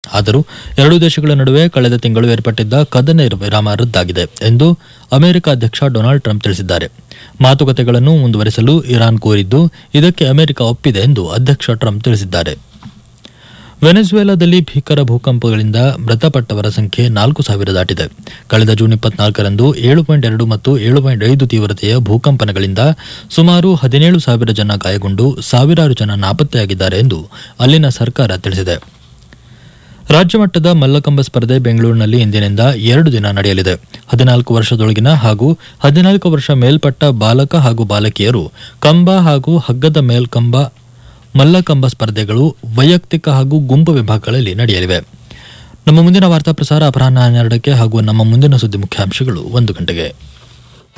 ಆದರೂ ಎರಡೂ ದೇಶಗಳ ನಡುವೆ ಕಳೆದ ತಿಂಗಳು ಏರ್ಪಟ್ಟಿದ್ದ ಕದನ ವಿರಾಮ ರದ್ದಾಗಿದೆ ಎಂದು ಅಮೆರಿಕ ಅಧ್ಯಕ್ಷ ಡೊನಾಲ್ಡ್ ಟ್ರಂಪ್ ತಿಳಿಸಿದ್ದಾರೆ ಮಾತುಕತೆಗಳನ್ನು ಮುಂದುವರೆಸಲು ಇರಾನ್ ಕೋರಿದ್ದು ಇದಕ್ಕೆ ಅಮೆರಿಕ ಒಪ್ಪಿದೆ ಎಂದು ಅಧ್ಯಕ್ಷ ಟ್ರಂಪ್ ತಿಳಿಸಿದ್ದಾರೆ ವೆನೆಜುವೆಲಾದಲ್ಲಿ ಭೀಕರ ಭೂಕಂಪಗಳಿಂದ ಮೃತಪಟ್ಟವರ ಸಂಖ್ಯೆ ನಾಲ್ಕು ಸಾವಿರ ದಾಟಿದೆ ಕಳೆದ ಜೂನ್ ಇಪ್ಪತ್ನಾಲ್ಕರಂದು ಏಳು ಪಾಯಿಂಟ್ ಎರಡು ಮತ್ತು ಏಳು ಪಾಯಿಂಟ್ ಐದು ತೀವ್ರತೆಯ ಭೂಕಂಪನಗಳಿಂದ ಸುಮಾರು ಹದಿನೇಳು ಸಾವಿರ ಜನ ಗಾಯಗೊಂಡು ಸಾವಿರಾರು ಜನ ನಾಪತ್ತೆಯಾಗಿದ್ದಾರೆ ಎಂದು ಅಲ್ಲಿನ ಸರ್ಕಾರ ತಿಳಿಸಿದೆ ರಾಜ್ಯ ಮಟ್ಟದ ಮಲ್ಲಕಂಬ ಸ್ಪರ್ಧೆ ಬೆಂಗಳೂರಿನಲ್ಲಿ ಇಂದಿನಿಂದ ಎರಡು ದಿನ ನಡೆಯಲಿದೆ ಹದಿನಾಲ್ಕು ವರ್ಷದೊಳಗಿನ ಹಾಗೂ ಹದಿನಾಲ್ಕು ವರ್ಷ ಮೇಲ್ಪಟ್ಟ ಬಾಲಕ ಹಾಗೂ ಬಾಲಕಿಯರು ಕಂಬ ಹಾಗೂ ಹಗ್ಗದ ಮೇಲ್ಕಂಬ ಮಲ್ಲಕಂಬ ಸ್ಪರ್ಧೆಗಳು ವೈಯಕ್ತಿಕ ಹಾಗೂ ಗುಂಪು ವಿಭಾಗಗಳಲ್ಲಿ ನಡೆಯಲಿವೆ ನಮ್ಮ ಮುಂದಿನ ವಾರ್ತಾ ಪ್ರಸಾರ ಅಪರಾಹ್ನ ಹನ್ನೆರಡಕ್ಕೆ ಹಾಗೂ ನಮ್ಮ ಮುಂದಿನ ಸುದ್ದಿ ಮುಖ್ಯಾಂಶಗಳು ಒಂದು ಗಂಟೆಗೆ